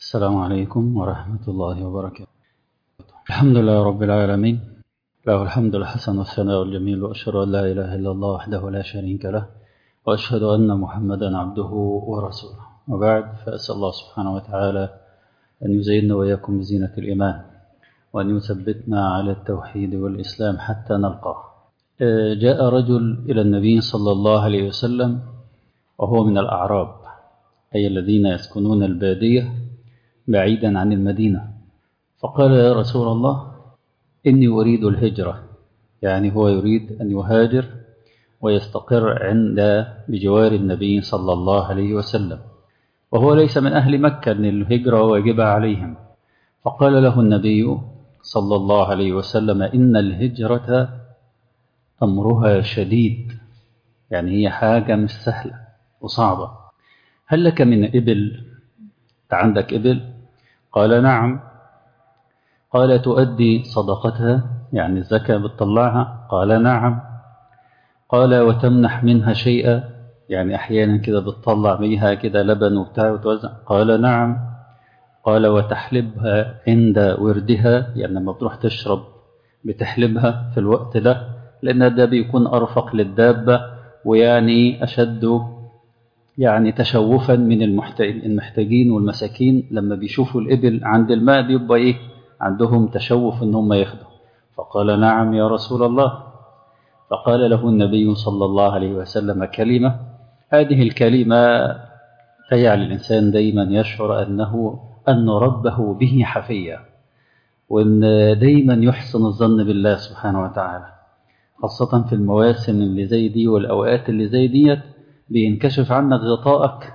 السلام عليكم ورحمة الله وبركاته الحمد لله رب العالمين له الحمد الحسن والثناء الجميل وأشهد أن لا إله إلا الله وحده لا شريك له وأشهد أن محمدا عبده ورسوله وبعد فأسأل الله سبحانه وتعالى أن يزيننا وإياكم بزينة الإيمان وأن يثبتنا على التوحيد والإسلام حتى نلقاه جاء رجل إلى النبي صلى الله عليه وسلم وهو من الأعراب أي الذين يسكنون البادية بعيدا عن المدينة فقال يا رسول الله إني أريد الهجرة يعني هو يريد أن يهاجر ويستقر عند بجوار النبي صلى الله عليه وسلم وهو ليس من أهل مكة أن الهجرة واجبة عليهم فقال له النبي صلى الله عليه وسلم إن الهجرة أمرها شديد يعني هي حاجة مش سهلة وصعبة هل لك من إبل عندك إبل قال نعم قال تؤدي صدقتها يعني الزكاة بتطلعها قال نعم قال وتمنح منها شيئا يعني أحيانا كده بتطلع بيها كده لبن وبتاع وتوزع قال نعم قال وتحلبها عند وردها يعني لما بتروح تشرب بتحلبها في الوقت ده لأن ده بيكون أرفق للدابة ويعني أشد يعني تشوفا من المحتاجين والمساكين لما بيشوفوا الإبل عند الماء بيبقى إيه عندهم تشوف إن هم ياخدوا فقال نعم يا رسول الله فقال له النبي صلى الله عليه وسلم كلمة هذه الكلمة تجعل الإنسان دايما يشعر أنه أن ربه به حفية وأن دايما يحسن الظن بالله سبحانه وتعالى خاصة في المواسم اللي زي دي والأوقات اللي زي ديت بينكشف عنك غطائك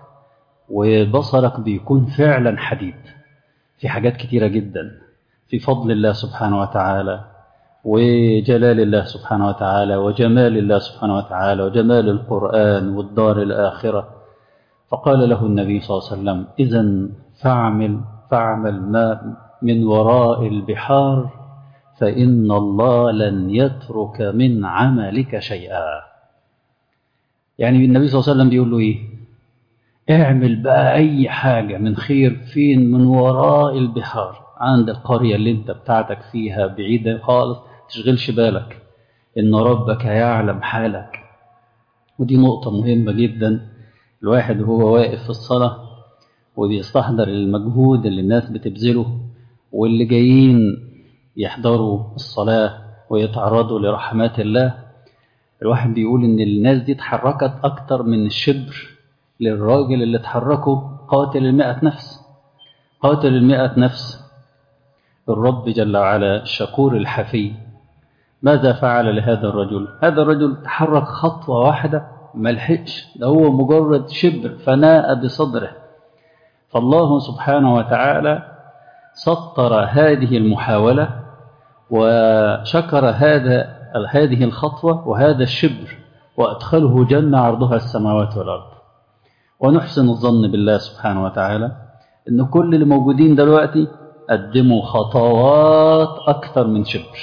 وبصرك بيكون فعلا حديد في حاجات كتيرة جدا في فضل الله سبحانه وتعالى وجلال الله سبحانه وتعالى وجمال الله سبحانه وتعالى وجمال القرآن والدار الآخرة فقال له النبي صلى الله عليه وسلم إذا فاعمل فاعمل ما من وراء البحار فإن الله لن يترك من عملك شيئا يعني النبي صلى الله عليه وسلم بيقول له إيه اعمل بقى أي حاجة من خير فين من وراء البحار عند القرية اللي انت بتاعتك فيها بعيدة خالص تشغلش بالك إن ربك يعلم حالك ودي نقطة مهمة جدا الواحد وهو واقف في الصلاة وبيستحضر المجهود اللي الناس بتبذله واللي جايين يحضروا الصلاة ويتعرضوا لرحمات الله الواحد بيقول إن الناس دي اتحركت أكتر من الشبر للراجل اللي اتحركوا قاتل المئة نفس قاتل المئة نفس الرب جل وعلا الشكور الحفي ماذا فعل لهذا الرجل هذا الرجل تحرك خطوة واحدة ما لحقش ده هو مجرد شبر فناء بصدره فالله سبحانه وتعالى سطر هذه المحاولة وشكر هذا هذه الخطوة وهذا الشبر وأدخله جنة عرضها السماوات والأرض ونحسن الظن بالله سبحانه وتعالى إن كل اللي موجودين دلوقتي قدموا خطوات أكثر من شبر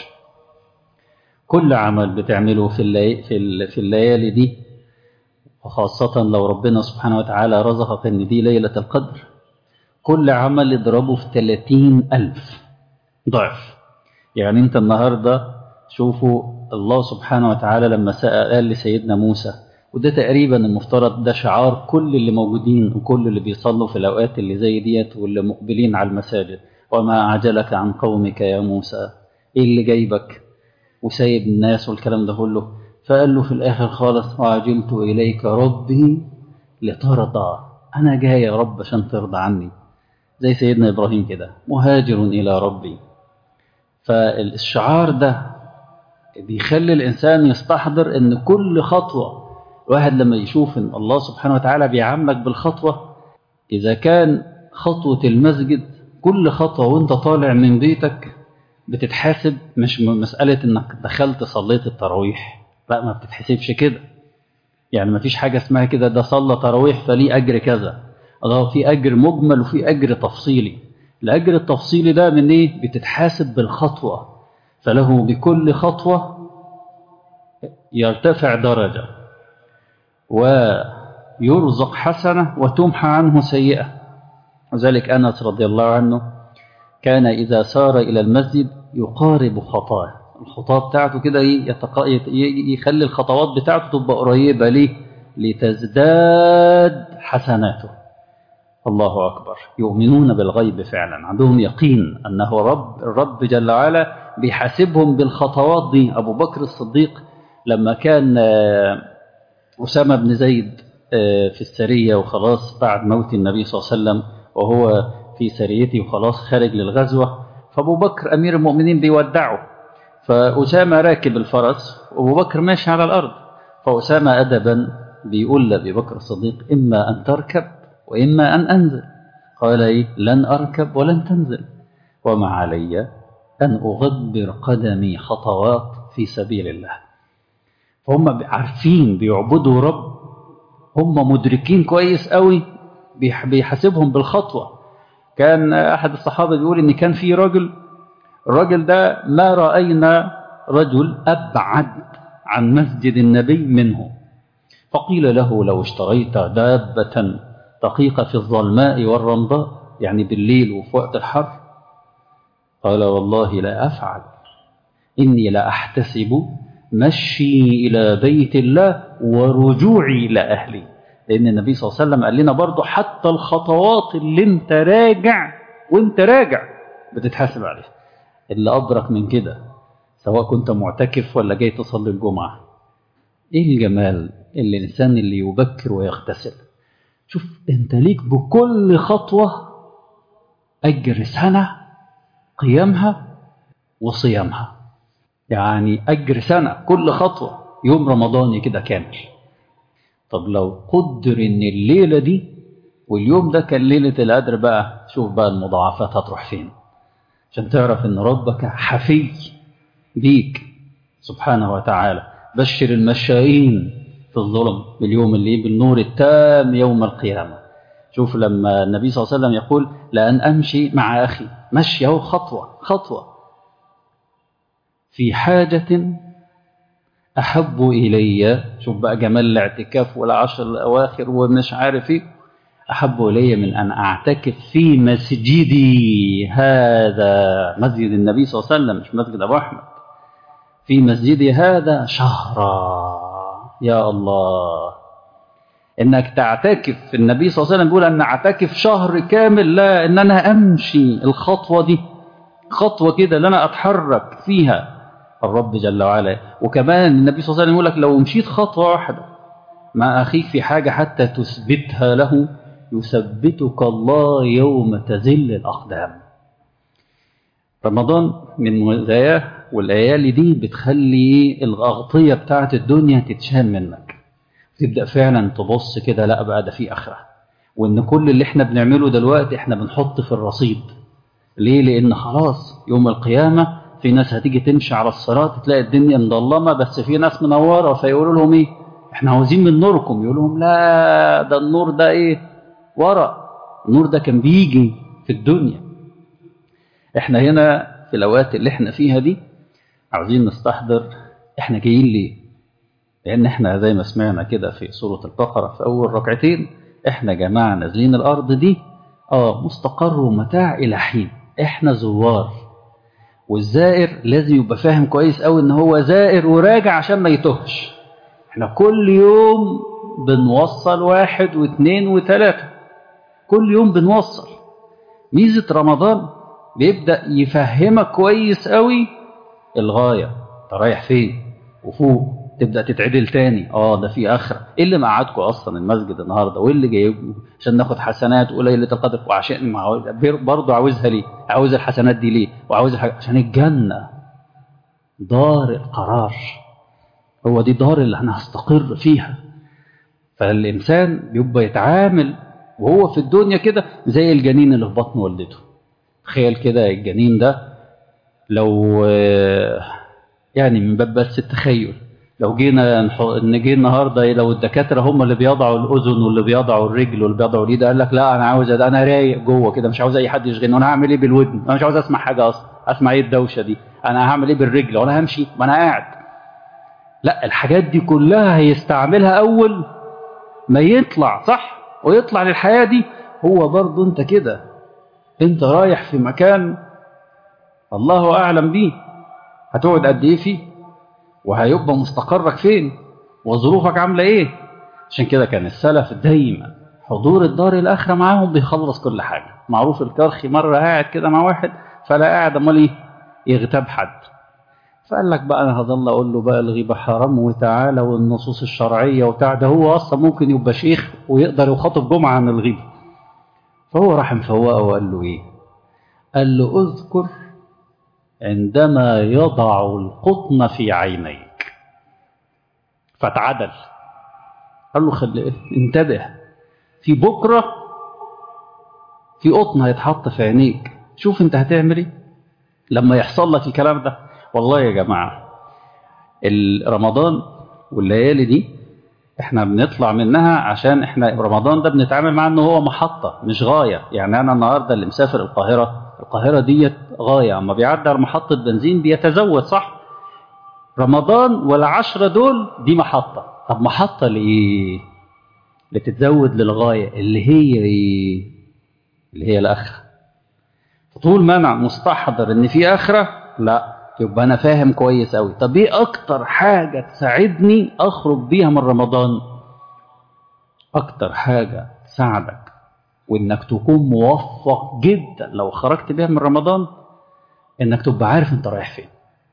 كل عمل بتعمله في اللي في, في الليالي دي وخاصة لو ربنا سبحانه وتعالى رزقك إن دي ليلة القدر كل عمل اضربه في 30 ألف ضعف يعني أنت النهاردة شوفوا الله سبحانه وتعالى لما سأل قال لسيدنا موسى وده تقريبا المفترض ده شعار كل اللي موجودين وكل اللي بيصلوا في الأوقات اللي زي ديت واللي مقبلين على المساجد وما أعجلك عن قومك يا موسى إيه اللي جايبك وسايب الناس والكلام ده كله فقال له في الآخر خالص وعجلت إليك ربي لترضى أنا جاي يا رب عشان ترضى عني زي سيدنا إبراهيم كده مهاجر إلى ربي فالشعار ده بيخلي الإنسان يستحضر أن كل خطوة الواحد لما يشوف أن الله سبحانه وتعالى بيعاملك بالخطوة إذا كان خطوة المسجد كل خطوة وانت طالع من بيتك بتتحاسب مش مسألة انك دخلت صليت التراويح لا ما بتتحسبش كده يعني ما فيش حاجة اسمها كده ده صلى تراويح فليه أجر كذا الله في أجر مجمل وفي أجر تفصيلي الأجر التفصيلي ده من إيه بتتحاسب بالخطوة فله بكل خطوة يرتفع درجة ويرزق حسنة وتمحى عنه سيئة وذلك أنس رضي الله عنه كان إذا سار إلى المسجد يقارب خطاه الخطاة بتاعته كده يخلي الخطوات بتاعته تبقى قريبة ليه لتزداد حسناته الله أكبر يؤمنون بالغيب فعلا عندهم يقين أنه رب الرب جل وعلا بيحاسبهم بالخطوات دي أبو بكر الصديق لما كان أسامة بن زيد في السرية وخلاص بعد موت النبي صلى الله عليه وسلم وهو في سريته وخلاص خارج للغزوة فأبو بكر أمير المؤمنين بيودعه فأسامة راكب الفرس وأبو بكر ماشي على الأرض فأسامة أدبا بيقول لأبي بكر الصديق إما أن تركب وإما أن أنزل قال إيه لن أركب ولن تنزل وما علي أن أغبر قدمي خطوات في سبيل الله فهم عارفين بيعبدوا رب هم مدركين كويس قوي بيحاسبهم بالخطوة كان أحد الصحابة بيقول إن كان في رجل الرجل ده ما رأينا رجل أبعد عن مسجد النبي منه فقيل له لو اشتريت دابة دقيقة في الظلماء والرمضاء يعني بالليل وفي وقت الحر قال والله لا أفعل إني لأحتسب مشي إلى بيت الله ورجوعي إلى أهلي لأن النبي صلى الله عليه وسلم قال لنا برضه حتى الخطوات اللي انت راجع وانت راجع بتتحاسب عليها اللي أدرك من كده سواء كنت معتكف ولا جاي تصلي الجمعة إيه الجمال اللي الإنسان اللي يبكر ويغتسل شوف انت ليك بكل خطوة أجر سنة قيامها وصيامها يعني أجر سنة كل خطوة يوم رمضاني كده كامل طب لو قدر ان الليلة دي واليوم ده كان ليلة القدر بقى شوف بقى المضاعفات هتروح فين عشان تعرف ان ربك حفي بيك سبحانه وتعالى بشر المشائين في الظلم باليوم اللي بالنور التام يوم القيامة شوف لما النبي صلى الله عليه وسلم يقول لأن أمشي مع أخي مشي أهو خطوة خطوة في حاجة أحب إلي شوف بقى جمال الاعتكاف والعشر الأواخر ومش عارف إيه أحب إلي من أن أعتكف في مسجدي هذا مسجد النبي صلى الله عليه وسلم مش مسجد أبو أحمد في مسجدي هذا شهرا يا الله إنك تعتكف النبي صلى الله عليه وسلم بيقول أن أعتكف شهر كامل لا إن أنا أمشي الخطوة دي خطوة كده اللي أنا أتحرك فيها الرب جل وعلا وكمان النبي صلى الله عليه وسلم يقول لك لو مشيت خطوة واحدة مع أخيك في حاجة حتى تثبتها له يثبتك الله يوم تزل الأقدام رمضان من مزاياه والليالي دي بتخلي الأغطية بتاعت الدنيا تتشال منك تبدأ فعلا تبص كده لا بقى ده في آخرة وإن كل اللي احنا بنعمله دلوقتي احنا بنحط في الرصيد ليه؟ لأن خلاص يوم القيامة في ناس هتيجي تمشي على الصراط تلاقي الدنيا مضلمة بس في ناس منورة فيقولوا لهم ايه احنا عاوزين من نوركم يقول لهم لا ده النور ده ايه ورا النور ده كان بيجي في الدنيا احنا هنا في الاوقات اللي احنا فيها دي عاوزين نستحضر احنا جايين ليه لان احنا زي ما سمعنا كده في سورة البقرة في اول ركعتين احنا جماعة نازلين الارض دي اه مستقر ومتاع الى حين احنا زوار والزائر لازم يبقى فاهم كويس قوي ان هو زائر وراجع عشان ما يتوهش احنا كل يوم بنوصل واحد واثنين وثلاثة كل يوم بنوصل ميزة رمضان بيبدأ يفهمك كويس قوي الغاية انت رايح فين وفوق تبدأ تتعدل تاني اه ده في آخرة ايه اللي مقعدكم اصلا المسجد النهاردة وايه اللي جايبكم عشان ناخد حسنات وليلة القدر وعشان برضه عاوزها ليه عاوز الحسنات دي ليه وعاوز الحاجة عشان الجنة دار القرار هو دي دار اللي انا هستقر فيها فالإنسان بيبقى يتعامل وهو في الدنيا كده زي الجنين اللي في بطن والدته تخيل كده الجنين ده لو يعني من باب بس التخيل لو جينا نجي النهارده لو الدكاتره هم اللي بيضعوا الاذن واللي بيضعوا الرجل واللي بيضعوا اليد قال لك لا انا عاوز انا رايق جوه كده مش عاوز اي حد يشغلني انا هعمل ايه بالودن انا مش عاوز اسمع حاجه اصلا اسمع ايه الدوشه دي انا هعمل ايه بالرجل وانا همشي ما انا قاعد لا الحاجات دي كلها هيستعملها اول ما يطلع صح ويطلع للحياه دي هو برضه انت كده انت رايح في مكان الله اعلم بيه هتقعد قد ايه فيه وهيبقى مستقرك فين وظروفك عامله ايه عشان كده كان السلف دايما حضور الدار الاخره معاهم بيخلص كل حاجه معروف الكرخي مره قاعد كده مع واحد فلا قاعد امال ايه يغتاب حد فقال لك بقى انا هضل اقول له بقى الغيبه حرام وتعالى والنصوص الشرعيه وبتاع ده هو اصلا ممكن يبقى شيخ ويقدر يخاطب جمعه عن الغيبه فهو راح مفوقه وقال له ايه قال له اذكر عندما يضع القطن في عينيك فاتعدل قال له خلي انتبه في بكره في قطن هيتحط في عينيك شوف انت هتعمل ايه لما يحصل لك الكلام ده والله يا جماعه رمضان والليالي دي احنا بنطلع منها عشان احنا رمضان ده بنتعامل معاه انه هو محطه مش غايه يعني انا النهارده اللي مسافر القاهره القاهره ديت غايه اما بيعدي على محطه بنزين بيتزود صح رمضان والعشرة دول دي محطة طب محطة لإيه لتتزود للغاية اللي هي إيه اللي هي الآخرة طول ما أنا مستحضر إن في آخرة لا يبقى أنا فاهم كويس أوي طب إيه أكتر حاجة تساعدني أخرج بيها من رمضان أكتر حاجة تساعدك وإنك تكون موفق جدا لو خرجت بيها من رمضان إنك تبقى عارف أنت رايح فين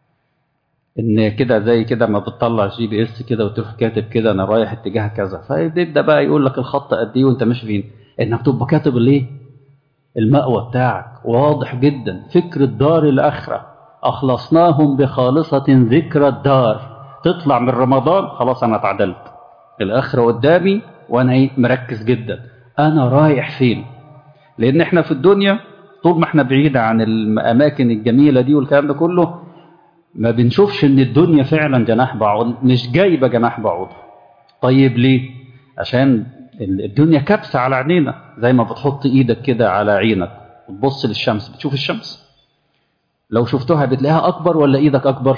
ان كده زي كده ما بتطلع جي بي اس كده وتروح كاتب كده انا رايح اتجاه كذا فيبدا بقى يقول لك الخط قد ايه وانت ماشي فين انك تبقى كاتب الايه المأوى بتاعك واضح جدا فكر الدار الاخره اخلصناهم بخالصه ذكرى الدار تطلع من رمضان خلاص انا اتعدلت الاخره قدامي وانا ايه مركز جدا انا رايح فين لان احنا في الدنيا طول ما احنا بعيد عن الاماكن الجميله دي والكلام ده كله ما بنشوفش ان الدنيا فعلا جناح بعوض مش جايبه جناح بعوض طيب ليه عشان الدنيا كبسه على عينينا زي ما بتحط ايدك كده على عينك وتبص للشمس بتشوف الشمس لو شفتها بتلاقيها اكبر ولا ايدك اكبر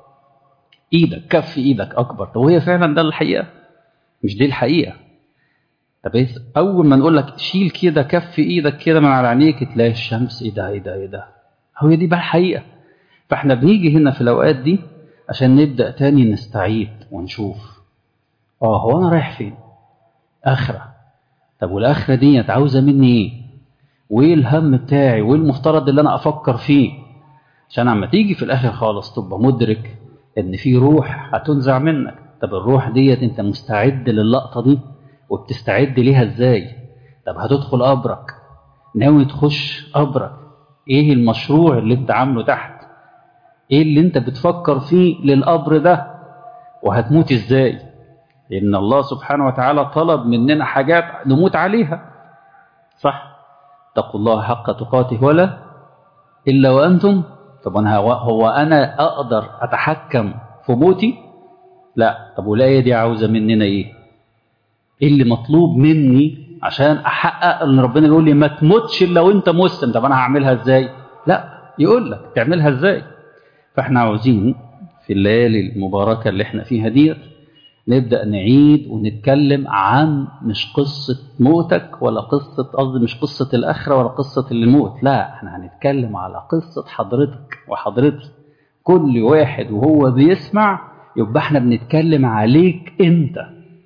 ايدك كف ايدك اكبر طب وهي فعلا ده الحقيقه مش دي الحقيقه طب اول ما نقول لك شيل كده كف ايدك كده من على عينيك تلاقي الشمس ايه ده ايه ده ايه ده هو دي بقى الحقيقه فاحنا بنيجي هنا في الاوقات دي عشان نبدا تاني نستعيد ونشوف اه هو انا رايح فين اخره طب والاخره ديت عاوزه مني ايه وايه الهم بتاعي وايه المفترض اللي انا افكر فيه عشان اما تيجي في الاخر خالص تبقى مدرك ان في روح هتنزع منك طب الروح ديت انت مستعد للقطه دي وبتستعد ليها ازاي طب هتدخل قبرك ناوي تخش قبرك ايه المشروع اللي انت عامله تحت ايه اللي انت بتفكر فيه للقبر ده وهتموت ازاي لان الله سبحانه وتعالى طلب مننا حاجات نموت عليها صح اتقوا الله حق تقاته ولا الا وانتم طب انا هو انا اقدر اتحكم في موتي لا طب والايه دي عاوزه مننا ايه ايه اللي مطلوب مني عشان احقق ان ربنا يقول لي ما تموتش الا وانت مسلم طب انا هعملها ازاي لا يقول لك تعملها ازاي فاحنا عاوزين في الليالي المباركة اللي احنا فيها ديت نبدأ نعيد ونتكلم عن مش قصة موتك ولا قصة قصدي مش قصة الآخرة ولا قصة الموت لا احنا هنتكلم على قصة حضرتك وحضرتك كل واحد وهو بيسمع يبقى احنا بنتكلم عليك انت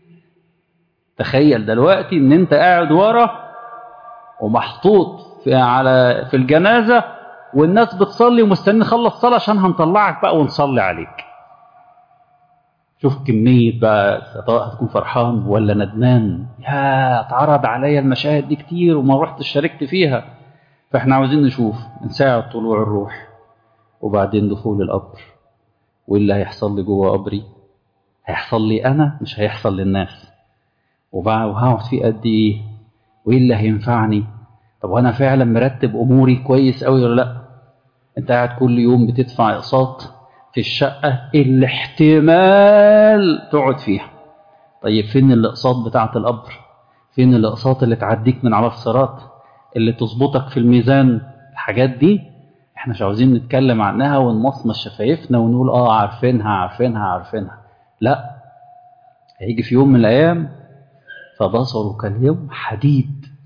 تخيل دلوقتي ان انت قاعد ورا ومحطوط في على في الجنازه والناس بتصلي ومستنيين نخلص صلاة عشان هنطلعك بقى ونصلي عليك شوف كمية بقى سواء هتكون فرحان ولا ندمان يا اتعرض عليا المشاهد دي كتير وما رحت شاركت فيها فاحنا عاوزين نشوف من ساعة طلوع الروح وبعدين دخول القبر وايه اللي هيحصل لي جوه قبري هيحصل لي انا مش هيحصل للناس وهقعد فيه قد ايه وايه اللي هينفعني طب وانا فعلا مرتب اموري كويس قوي ولا لا انت قاعد كل يوم بتدفع اقساط في الشقه اللي احتمال تقعد فيها طيب فين الاقساط بتاعه القبر فين الاقساط اللي تعديك من على الصراط اللي تظبطك في الميزان الحاجات دي احنا مش عاوزين نتكلم عنها ونمصمص شفايفنا ونقول اه عارفينها عارفينها عارفينها لا هيجي في يوم من الايام فبصرك اليوم حديد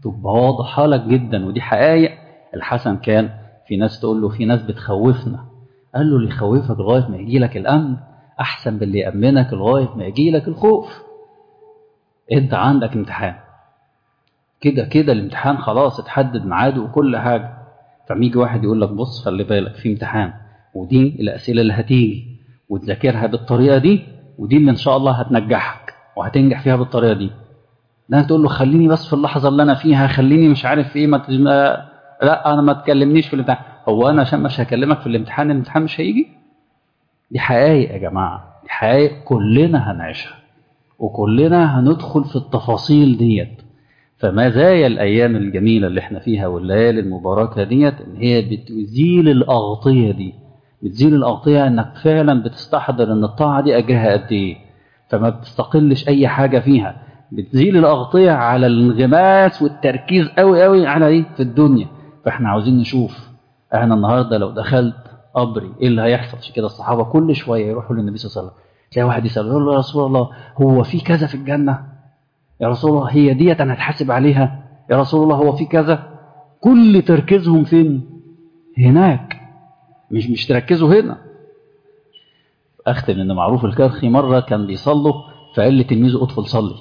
تبقى واضحة لك جدا ودي حقائق الحسن كان في ناس تقول له في ناس بتخوفنا قال له اللي يخوفك لغاية ما يجي لك الأمن أحسن باللي يأمنك لغاية ما يجي لك الخوف أنت عندك امتحان كده كده الامتحان خلاص اتحدد ميعاده وكل حاجة فميجي واحد يقول لك بص خلي بالك في امتحان ودي الأسئلة اللي هتيجي وتذاكرها بالطريقة دي ودي اللي إن شاء الله هتنجحك وهتنجح فيها بالطريقة دي ده تقول له خليني بس في اللحظة اللي أنا فيها خليني مش عارف إيه ما تجم... لا أنا ما تكلمنيش في الامتحان هو أنا عشان مش هكلمك في الامتحان الامتحان مش هيجي دي حقائق يا جماعة دي حقائق كلنا هنعيشها وكلنا هندخل في التفاصيل ديت فما زايا الأيام الجميلة اللي احنا فيها والليالي المباركة ديت إن هي بتزيل الأغطية دي بتزيل الأغطية إنك فعلا بتستحضر إن الطاعة دي أجرها قد إيه فما بتستقلش أي حاجة فيها بتزيل الأغطية على الانغماس والتركيز قوي قوي على إيه في الدنيا فإحنا عاوزين نشوف أنا النهاردة لو دخلت قبري إيه اللي هيحصل عشان كده الصحابة كل شوية يروحوا للنبي صلى الله عليه وسلم تلاقي واحد يسأل يقول له يا رسول الله هو في كذا في الجنة يا رسول الله هي ديت أنا هتحاسب عليها يا رسول الله هو في كذا كل تركيزهم فين هناك مش مش تركزوا هنا أختم إن معروف الكرخي مرة كان بيصلوا فقال لتلميذه ادخل صلي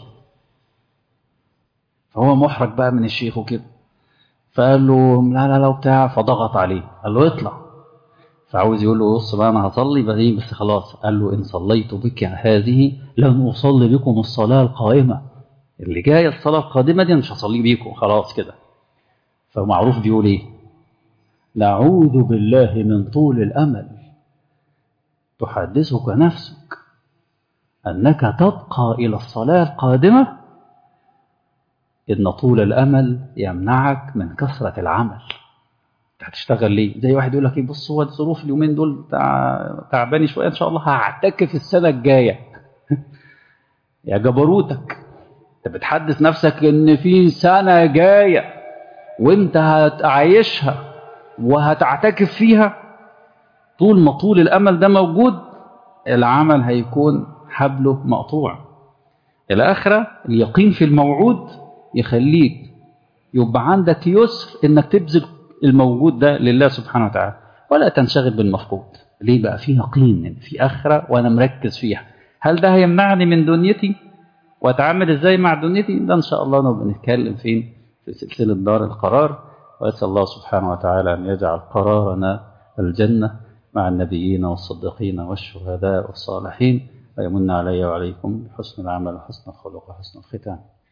فهو محرج بقى من الشيخ وكده فقال له لا لا لا بتاع فضغط عليه قال له اطلع فعاوز يقول له بص بقى انا هصلي بس بس خلاص قال له ان صليت بك هذه لن اصلي بكم الصلاه القائمه اللي جايه الصلاه القادمه دي مش هصلي بيكم خلاص كده فمعروف بيقول ايه نعوذ بالله من طول الامل تحدثك نفسك انك تبقى الى الصلاه القادمه ان طول الامل يمنعك من كثره العمل هتشتغل ليه زي واحد يقول لك ايه بص هو الظروف اليومين دول تع... تعباني شويه ان شاء الله هعتكف السنه الجايه يا جبروتك انت بتحدث نفسك ان في سنه جايه وانت هتعيشها وهتعتكف فيها طول ما طول الامل ده موجود العمل هيكون حبله مقطوع الاخره اليقين في الموعود يخليك يبقى عندك يسر انك تبذل الموجود ده لله سبحانه وتعالى ولا تنشغل بالمفقود ليه بقى في يقين ان في اخره وانا مركز فيها هل ده هيمنعني من دنيتي واتعامل ازاي مع دنيتي ده ان شاء الله نبقى نتكلم فين في سلسله دار القرار واسال الله سبحانه وتعالى ان يجعل قرارنا الجنه مع النبيين والصديقين والشهداء والصالحين ويمن علي وعليكم بحسن العمل وحسن الخلق وحسن الختام